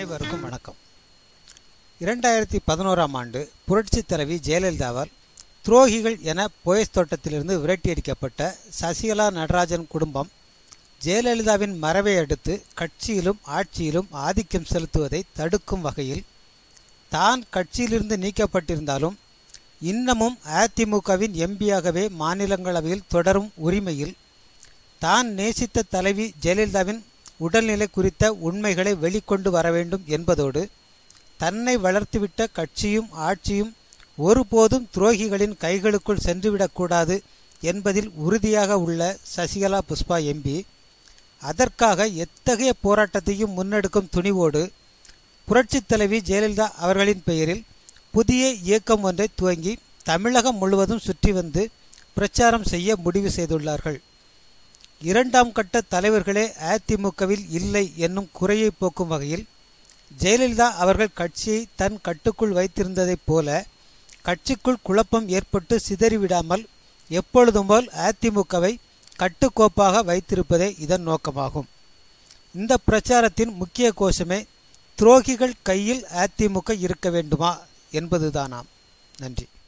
அனைவருக்கும் வணக்கம் இரண்டாயிரத்தி பதினோராம் ஆண்டு புரட்சித் தலைவி ஜெயலலிதாவால் துரோகிகள் என போயஸ் தோட்டத்திலிருந்து விரட்டியடிக்கப்பட்ட சசிகலா நடராஜன் குடும்பம் ஜெயலலிதாவின் மறைவை அடுத்து கட்சியிலும் ஆட்சியிலும் ஆதிக்கம் செலுத்துவதை தடுக்கும் வகையில் தான் கட்சியிலிருந்து நீக்கப்பட்டிருந்தாலும் இன்னமும் அதிமுகவின் எம்பியாகவே மாநிலங்களவையில் தொடரும் உரிமையில் தான் நேசித்த தலைவி ஜெயலலிதாவின் உடல்நிலை குறித்த உண்மைகளை வெளிக்கொண்டு வர வேண்டும் என்பதோடு தன்னை வளர்த்துவிட்ட கட்சியும் ஆட்சியும் ஒருபோதும் துரோகிகளின் கைகளுக்குள் சென்றுவிடக்கூடாது என்பதில் உறுதியாக உள்ள சசிகலா புஷ்பா எம்பி அதற்காக எத்தகைய போராட்டத்தையும் முன்னெடுக்கும் துணிவோடு புரட்சித் தலைவி ஜெயலலிதா அவர்களின் பெயரில் புதிய இயக்கம் ஒன்றை துவங்கி தமிழகம் முழுவதும் சுற்றி வந்து பிரச்சாரம் செய்ய முடிவு செய்துள்ளார்கள் இரண்டாம் கட்ட தலைவர்களே அதிமுகவில் இல்லை என்னும் குறையை போக்கும் வகையில் ஜெயலலிதா அவர்கள் கட்சியை தன் கட்டுக்குள் வைத்திருந்ததைப் போல கட்சிக்குள் குழப்பம் ஏற்பட்டு சிதறிவிடாமல் எப்பொழுதும் போல் அதிமுகவை கட்டுக்கோப்பாக வைத்திருப்பதே இதன் நோக்கமாகும் இந்த பிரச்சாரத்தின் முக்கிய கோஷமே துரோகிகள் கையில் அதிமுக இருக்க வேண்டுமா என்பதுதானாம் நன்றி